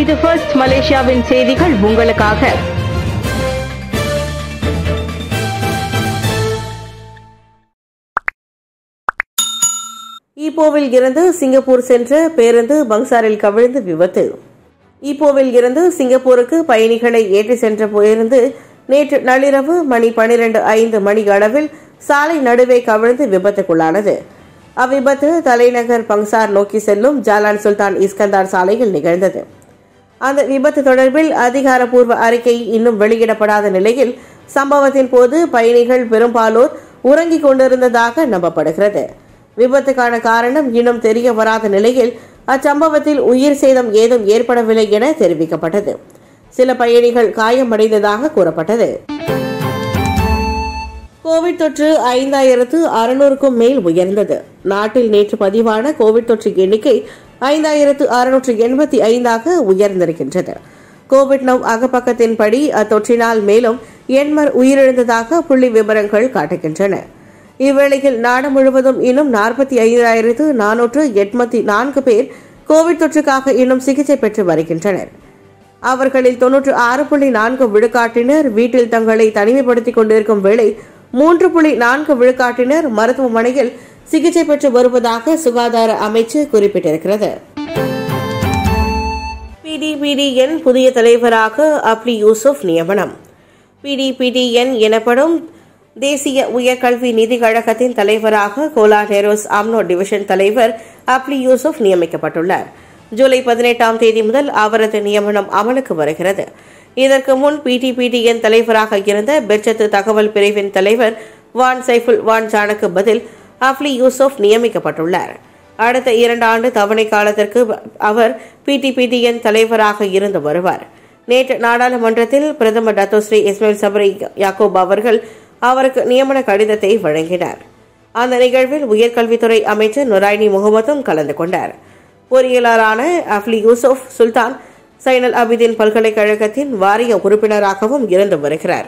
இது ஃபர்ஸ்ட் மலேசியாவின் செய்திகள் உங்களுக்காக ஈப்போவில் இருந்து சிங்கப்பூர் சென்ற பேருந்து பங்சாரில் கவிழ்ந்து விபத்து ஈப்போவில் இருந்து சிங்கப்பூருக்கு பயணிகளை ஏற்றி சென்ற பேருந்து நேற்று நள்ளிரவு மணி பனிரெண்டு ஐந்து மணி அளவில் சாலை நடுவே கவிழ்ந்து விபத்துக்குள்ளானது அவ்விபத்து தலைநகர் பங்சார் நோக்கி செல்லும் ஜாலான் சுல்தான் இஸ்கந்தார் சாலையில் நிகழ்ந்தது அந்த விபத்து தொடர்பில் அதிகாரப்பூர்வ அறிக்கை இன்னும் வெளியிடப்படாத நிலையில் சம்பவத்தின் போது பயணிகள் பெரும்பாலோர் உறங்கிக் கொண்டிருந்ததாக நம்பப்படுகிறது விபத்துக்கான காரணம் இன்னும் தெரிய வராத நிலையில் அச்சம்பவத்தில் உயிர் சேதம் ஏதும் ஏற்படவில்லை என தெரிவிக்கப்பட்டது சில பயணிகள் காயமடைந்ததாக கூறப்பட்டது கோவிட் தொற்று ஐந்தாயிரத்து அறுநூறுக்கும் மேல் உயர்ந்தது நாட்டில் நேற்று பதிவான கோவிட் தொற்று எண்ணிக்கை ஐந்தாயிரத்து அறுநூற்று எண்பத்தி ஐந்தாக உயர்ந்திருக்கின்றது கோவிட் நவ் அகப்பக்கத்தின்படி அத்தொற்றினால் மேலும் எண்மர் உயிரிழந்ததாக புள்ளி விவரங்கள் காட்டுகின்றன இவ்வேளையில் நாடு முழுவதும் இன்னும் நாற்பத்தி ஐந்தாயிரத்து நானூற்று எண்பத்தி நான்கு பேர் கோவிட் தொற்றுக்காக இன்னும் சிகிச்சை பெற்று வருகின்றனர் அவர்களில் தொன்னூற்று ஆறு புள்ளி நான்கு விழுக்காட்டினர் வீட்டில் தங்களை தனிமைப்படுத்திக் கொண்டிருக்கும் வேளை மூன்று புள்ளி நான்கு விழுக்காட்டினர் மருத்துவமனையில் சிகிச்சை பெற்று வருவதாக சுகாதார அமைச்சு குறிப்பிட்டிருக்கிறது பிடிபிடிஎன் புதிய தலைவராக அப்லி யூசுப் நியமனம் பிடிபிடிஎன் எனப்படும் தேசிய உயர்கல்வி நிதி கழகத்தின் தலைவராக கோலா நெரோஸ் அம்னோ டிவிஷன் தலைவர் அப்லி யூசுப் நியமிக்கப்பட்டுள்ளார் ஜூலை பதினெட்டாம் தேதி முதல் அவரது நியமனம் அமலுக்கு வருகிறது இதற்கு முன் பிடிபிடிஎன் தலைவராக இருந்த பெட்சத்து தகவல் பிரிவின் தலைவர் வான் சைஃபுல் வான் ஜானுக்கு பதில் அப்லி யூசுப் நியமிக்கப்பட்டுள்ளார் அடுத்த இரண்டு ஆண்டு தவணை காலத்திற்கு அவர் பிடிபிடிஎன் தலைவராக இருந்து வருவார் நேற்று நாடாளுமன்றத்தில் பிரதமர் டத்தோஸ்ரீ இஸ்மாயில் சபரி யாக்கூப் அவர்கள் அவருக்கு நியமன கடிதத்தை வழங்கினார் அந்த நிகழ்வில் உயர்கல்வித்துறை அமைச்சர் நுராய்னி முகமதும் கலந்து கொண்டார் பொறியியலாளரான அஃப்லி யூசுப் சுல்தான் சைனல் அபிதீன் பல்கலைக்கழகத்தின் வாரிய உறுப்பினராகவும் இருந்து வருகிறார்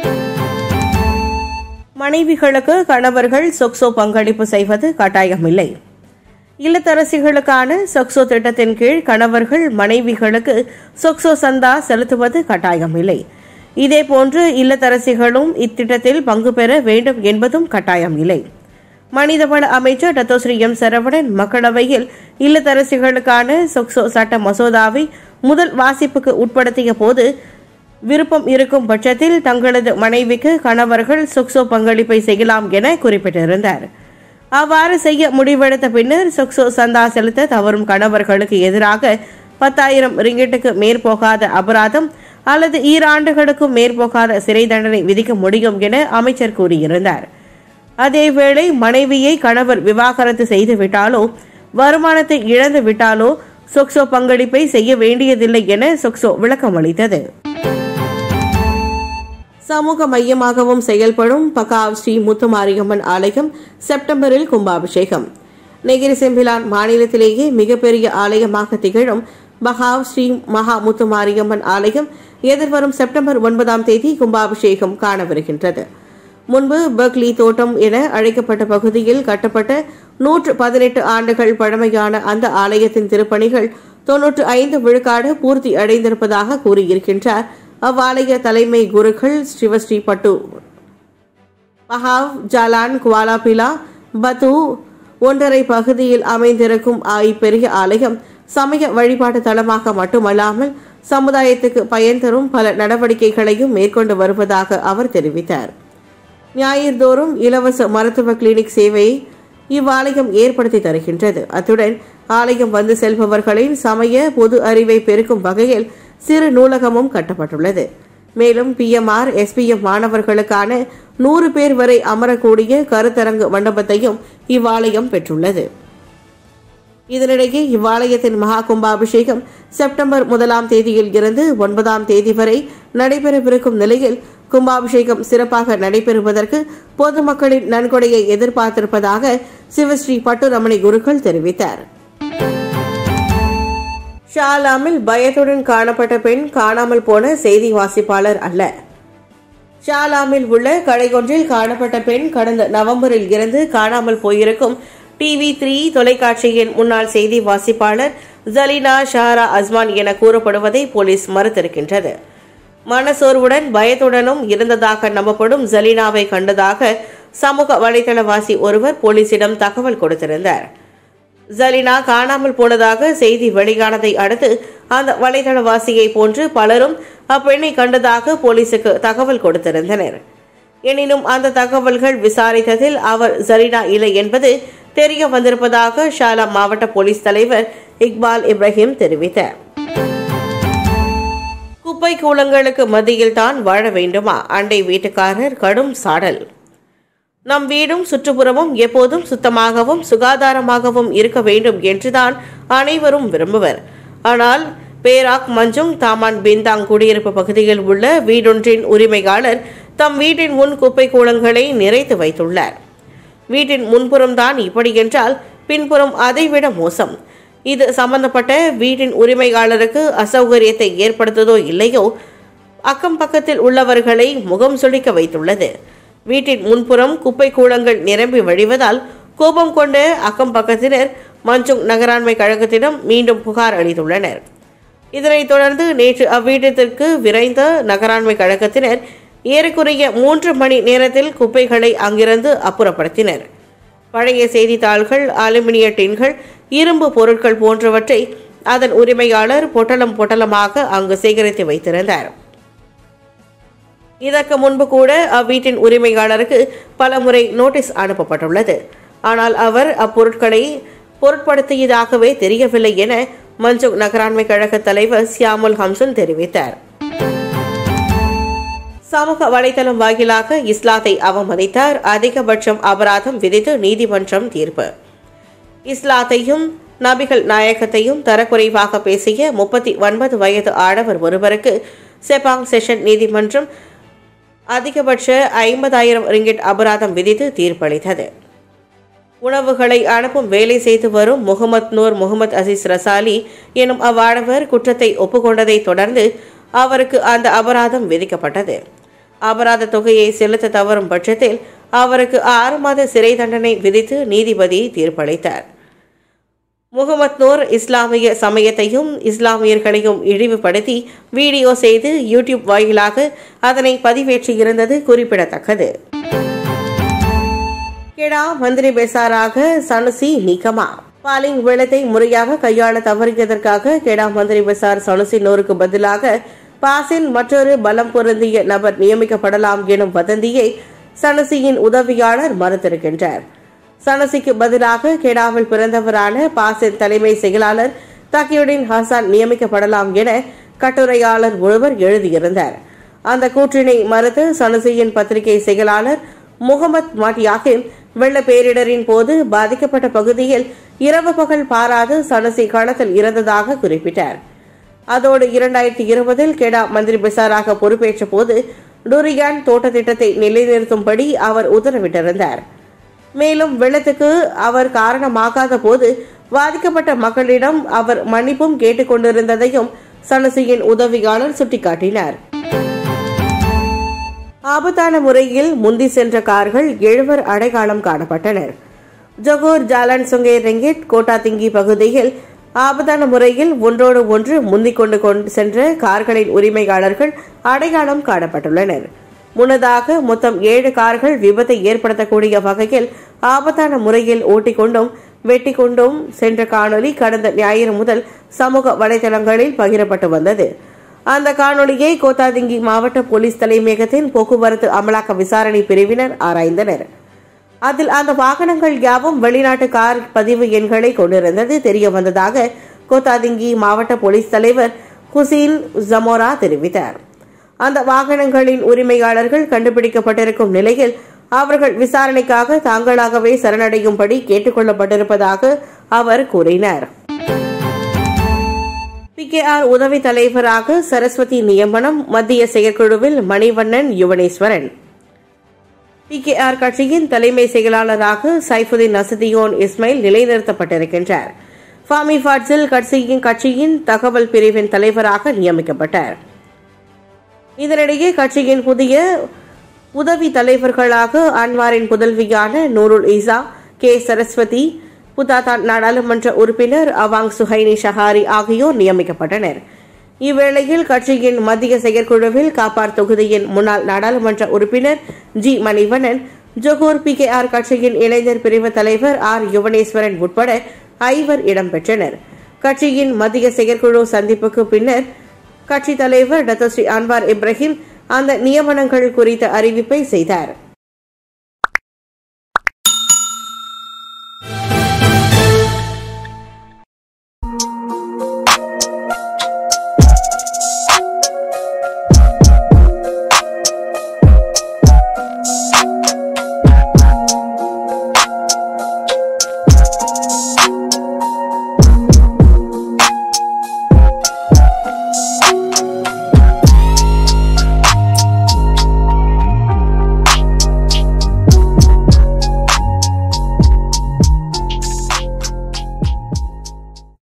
மனைவிகளுக்கு கணவர்கள் சொக்சோ பங்களிப்பு செய்வது கட்டாயமில்லை இல்லத்தரசிகளுக்கான சொக்சோ திட்டத்தின் கீழ் கணவர்கள் மனைவிகளுக்கு சொக்சோ சந்தா செலுத்துவது கட்டாயமில்லை இதேபோன்று இல்லத்தரசிகளும் இத்திட்டத்தில் பங்கு பெற வேண்டும் என்பதும் கட்டாயம் இல்லை மனிதவள அமைச்சர் டத்தோஸ்ரீ எம் சரவணன் மக்களவையில் இல்லத்தரசிகளுக்கான சொக்சோ சட்ட மசோதாவை முதல் வாசிப்புக்கு உட்படுத்திய போது விருப்பம் இருக்கும் பட்சத்தில் தங்களது மனைவிக்கு கணவர்கள் சொக்சோ பங்களிப்பை செய்யலாம் என குறிப்பிட்டிருந்தார் அவ்வாறு செய்ய முடிவெடுத்த பின்னர் சொக்சோ சந்தா செலுத்த தவறும் கணவர்களுக்கு எதிராக பத்தாயிரம் ரிங்கிட்டுக்கு மேற்போகாத அபராதம் அல்லது ஈராண்டுகளுக்கும் மேற்போகாத சிறை தண்டனை விதிக்க முடியும் என அமைச்சர் கூறியிருந்தார் அதேவேளை மனைவியை கணவர் விவாகரத்து செய்து விட்டாலோ வருமானத்தை இழந்து விட்டாலோ சொக்சோ பங்களிப்பை செய்ய வேண்டியதில்லை என சொக்சோ விளக்கம் அளித்தது சமூக மையமாகவும் செயல்படும் பகாவ் ஸ்ரீ முத்துமாரியம்மன் ஆலயம் செப்டம்பரில் கும்பாபிஷேகம் நெகிரி செம்பிலான் மாநிலத்திலேயே மிகப்பெரிய ஆலயமாக திகழும் பகாவ் ஸ்ரீ மகா முத்துமாரியம்மன் ஆலயம் எதிர்வரும் செப்டம்பர் ஒன்பதாம் தேதி கும்பாபிஷேகம் காணவிருக்கின்றது முன்பு பக்லி தோட்டம் என அழைக்கப்பட்ட பகுதியில் கட்டப்பட்ட நூற்று பதினெட்டு ஆண்டுகள் பழமையான அந்த ஆலயத்தின் திருப்பணிகள் தொன்னூற்று ஐந்து விழுக்காடு பூர்த்தி அடைந்திருப்பதாக கூறியிருக்கின்றார் அவ்வாலய தலைமை குருக்கள் சிவஸ்ரீ பட்டு பஹாவ் ஜாலான் குவாலாபிலா பத்து ஒன்றரை பகுதியில் அமைந்திருக்கும் இப்பெரிய ஆலயம் சமய வழிபாட்டு தலமாக மட்டுமல்லாமல் சமுதாயத்துக்கு பயன் தரும் பல நடவடிக்கைகளையும் மேற்கொண்டு வருவதாக அவர் தெரிவித்தார் ஞாயிறுதோறும் இலவச மருத்துவ கிளினிக் சேவையை இவ்வாலயம் ஏற்படுத்தி தருகின்றது அத்துடன் ஆலயம் வந்து செல்பவர்களின் சமய பொது அறிவை பெருக்கும் வகையில் சிறு நூலகமும் கட்டப்பட்டுள்ளது மேலும் பிஎம்ஆர் எஸ்பிஎம் மாணவர்களுக்கான நூறு பேர் வரை அமரக்கூடிய கருத்தரங்கு மண்டபத்தையும் இவ்வாலயம் பெற்றுள்ளது இதனிடையே இவ்வாலயத்தின் மகா கும்பாபிஷேகம் செப்டம்பர் முதலாம் தேதியில் இருந்து ஒன்பதாம் தேதி வரை நடைபெறவிருக்கும் நிலையில் கும்பாபிஷேகம் சிறப்பாக நடைபெறுவதற்கு பொதுமக்களின் நன்கொடையை எதிர்பார்த்திருப்பதாக சிவஸ்ரீ பட்டுரமணி குருக்கள் தெரிவித்தார் ஷாலாமில் பயத்துடன் காணப்பட்ட பெண் காணாமல் போன செய்தி வாசிப்பாளர் அல்ல ஷாலாமில் உள்ள கடையொன்றில் காணப்பட்ட பெண் கடந்த நவம்பரில் இருந்து காணாமல் போயிருக்கும் டிவி த்ரீ தொலைக்காட்சியின் முன்னாள் செய்தி வாசிப்பாளர் ஜலீனா ஷஹரா அஸ்மான் என கூறப்படுவதை போலீஸ் மறுத்திருக்கின்றது மனசோர்வுடன் பயத்துடனும் இருந்ததாக நம்பப்படும் ஜலீனாவை கண்டதாக சமூக வலைதளவாசி ஒருவர் போலீசிடம் தகவல் கொடுத்திருந்தார் ஜலினா காணாமல் போனதாக செய்தி வெளியானதை அடுத்து அந்த வலைதளவாசியை போன்று பலரும் அப்பெண்ணை கண்டதாக போலீசுக்கு தகவல் கொடுத்திருந்தனர் எனினும் அந்த தகவல்கள் விசாரித்ததில் அவர் ஜலினா இல்லை என்பது தெரிய வந்திருப்பதாக ஷாலா மாவட்ட போலீஸ் தலைவர் இக்பால் இப்ராஹிம் தெரிவித்தார் குப்பை கூலங்களுக்கு மத்தியில் தான் வாழ வேண்டுமா அண்டை வீட்டுக்காரர் கடும் சாடல் நம் வீடும் சுற்றுப்புறமும் எப்போதும் சுத்தமாகவும் சுகாதாரமாகவும் இருக்க வேண்டும் என்றுதான் அனைவரும் விரும்புவர் ஆனால் பேராக் மஞ்சுங் தாமான் பிந்தாங் குடியிருப்பு பகுதியில் உள்ள வீடொன்றின் உரிமையாளர் தம் வீட்டின் முன் குப்பை கூலங்களை நிறைத்து வைத்துள்ளார் வீட்டின் முன்புறம் தான் இப்படி என்றால் பின்புறம் அதைவிட மோசம் இது சம்பந்தப்பட்ட வீட்டின் உரிமையாளருக்கு அசௌகரியத்தை ஏற்படுத்ததோ இல்லையோ அக்கம் பக்கத்தில் உள்ளவர்களை முகம் சுளிக்க வைத்துள்ளது வீட்டின் முன்புறம் குப்பை கூளங்கள் நிரம்பி வழிவதால் கோபம் கொண்ட அக்கம் பக்கத்தினர் மஞ்சுங் நகராண்மை கழகத்திடம் மீண்டும் புகார் அளித்துள்ளனர் இதனைத் தொடர்ந்து நேற்று அவ்வீட்டத்திற்கு விரைந்த நகராண்மை கழகத்தினர் ஏறக்குறைய மூன்று மணி நேரத்தில் குப்பைகளை அங்கிருந்து அப்புறப்படுத்தினர் பழைய செய்தித்தாள்கள் அலுமினிய டின்கள் இரும்பு பொருட்கள் போன்றவற்றை அதன் உரிமையாளர் பொட்டலம் பொட்டலமாக அங்கு சேகரித்து வைத்திருந்தார் இதற்கு முன்பு கூட அவ்வீட்டின் உரிமையாளருக்கு பலமுறை நோட்டீஸ் அனுப்பப்பட்டுள்ளது ஆனால் அவர் அப்பொருட்களை பொருட்படுத்தியதாகவே தெரியவில்லை என மஞ்சுக் நகராண்மை கழக தலைவர் சியாமுல் ஹம்சன் தெரிவித்தார் சமூக வலைதளம் வாயிலாக இஸ்லாத்தை அவமதித்தார் அதிகபட்சம் அபராதம் விதித்து நீதிமன்றம் தீர்ப்பு இஸ்லாத்தையும் நபிகள் நாயகத்தையும் தரக்குறைவாக பேசிய முப்பத்தி ஒன்பது வயது ஆடவர் ஒருவருக்கு செபாங் செஷன் நீதிமன்றம் அதிகபட்ச ஐம்பதாயிரம் ரிங்கிட் அபராதம் விதித்து தீர்ப்பளித்தது உணவுகளை அனுப்பும் வேலை செய்து வரும் முகமது நூர் முகமது அசீஸ் ரசாலி எனும் அவ்வாடவர் குற்றத்தை ஒப்புக்கொண்டதை தொடர்ந்து அவருக்கு அந்த அபராதம் விதிக்கப்பட்டது அபராத தொகையை செலுத்த தவறும் பட்சத்தில் அவருக்கு ஆறு மாத சிறை தண்டனை விதித்து நீதிபதி தீர்ப்பளித்தார் முகமது நூர் இஸ்லாமிய சமயத்தையும் இஸ்லாமியர்களையும் இழிவுபடுத்தி வீடியோ செய்து யூடியூப் வாயிலாக அதனை பதிவேற்றியிருந்தது குறிப்பிடத்தக்கது கெடா மந்திரி பெசாராக சனுசி நீக்கமா பாலிங் வெள்ளத்தை முறையாக கையாள தவறியதற்காக கெடா மந்திரி பெசார் சனுசி நூருக்கு பதிலாக பாசின் மற்றொரு பலம் பொருந்திய நபர் நியமிக்கப்படலாம் எனும் வதந்தியை சனுசியின் உதவியாளர் மறுத்திருக்கின்றார் சனசிக்கு பதிலாக கெடாவில் பிறந்தவரான பாசின் தலைமை செயலாளர் தக்கியுடின் ஹசான் நியமிக்கப்படலாம் என கட்டுரையாளர் ஒருவர் எழுதியிருந்தார் அந்த கூற்றினை மறுத்து சனசியின் பத்திரிகை செயலாளர் முகமது மாட்டியாகின் வெள்ள பேரிடரின் போது பாதிக்கப்பட்ட பகுதியில் இரவு பகல் பாராது சனசி களத்தில் இறந்ததாக குறிப்பிட்டார் அதோடு இரண்டாயிரத்தி இருபதில் கெடா மந்திரி பெசாராக பொறுப்பேற்ற போது டூரியான் தோட்ட திட்டத்தை நிலைநிறுத்தும்படி அவர் உத்தரவிட்டிருந்தார் மேலும் வெள்ளத்துக்கு அவர் காரணமாகாத போது பாதிக்கப்பட்ட மக்களிடம் அவர் மன்னிப்பும் கேட்டுக்கொண்டிருந்ததையும் சனசியின் உதவியாளர் சுட்டிக்காட்டினார் ஆபத்தான முறையில் முந்தி சென்ற கார்கள் எழுவர் அடையாளம் காணப்பட்டனர் ஜொகூர் ஜாலன் சுங்கே ரெங்கிட் கோட்டாதிங்கி பகுதியில் ஆபத்தான முறையில் ஒன்றோடு ஒன்று முந்திக் கொண்டு கொண்டு சென்ற கார்களின் உரிமையாளர்கள் அடையாளம் காணப்பட்டுள்ளனர் முன்னதாக மொத்தம் ஏழு கார்கள் விபத்தை ஏற்படுத்தக்கூடிய வகையில் ஆபத்தான முறையில் ஓட்டிக்கொண்டும் வெட்டி கொண்டும் சென்ற காணொலி கடந்த ஞாயிறு முதல் சமூக வலைதளங்களில் பகிரப்பட்டு வந்தது அந்த காணொலியை கோத்தாதிங்கி மாவட்ட போலீஸ் தலைமையகத்தின் போக்குவரத்து அமலாக்க விசாரணை பிரிவினர் ஆராய்ந்தனர் அதில் அந்த வாகனங்கள் யாவும் வெளிநாட்டு கார் பதிவு எண்களை கொண்டிருந்தது தெரிய வந்ததாக கோத்தாதிங்கி மாவட்ட போலீஸ் தலைவர் ஹுசீன் ஜமோரா தெரிவித்தார் அந்த வாகனங்களின் உரிமையாளர்கள் கண்டுபிடிக்கப்பட்டிருக்கும் நிலையில் அவர்கள் விசாரணைக்காக தாங்களாகவே சரணடையும்படி கேட்டுக்கொள்ளப்பட்டிருப்பதாக அவர் கூறினார் பிகேஆர் உதவி தலைவராக சரஸ்வதி நியமனம் மத்திய செயற்குழுவில் மணிவண்ணன் யுவனேஸ்வரன் பிகேஆர் கட்சியின் தலைமை செயலாளராக சைஃபுதீன் நசதியோன் இஸ்மாயில் நிலைநிறுத்தப்பட்டிருக்கின்றார் ஃபாமி ஃபாட்ஸில் கட்சியின் கட்சியின் தகவல் பிரிவின் தலைவராக நியமிக்கப்பட்டார் இதனிடையே கட்சியின் புதிய உதவி தலைவர்களாக அன்வாரின் புதல்வியான நூருல் ஈசா கே சரஸ்வதி புத்தாதான் நாடாளுமன்ற உறுப்பினர் அவாங் சுஹைனி ஷஹாரி ஆகியோர் நியமிக்கப்பட்டனர் இவ்வேளையில் கட்சியின் மத்திய செயற்குழுவில் காப்பார் தொகுதியின் முன்னாள் நாடாளுமன்ற உறுப்பினர் G Manivannan Johor P K R கட்சியின் இளைஞர் பிரிவு தலைவர் ஆர் யுவனேஸ்வரன் உட்பட ஐவர் இடம்பெற்றனர் கட்சியின் மத்திய செயற்குழு சந்திப்புக்கு பின்னர் கட்சித் தலைவர் டத்தஸ்ரீ அன்வார் இப்ராஹிம் அந்த நியமனங்கள் குறித்த அறிவிப்பை செய்தார்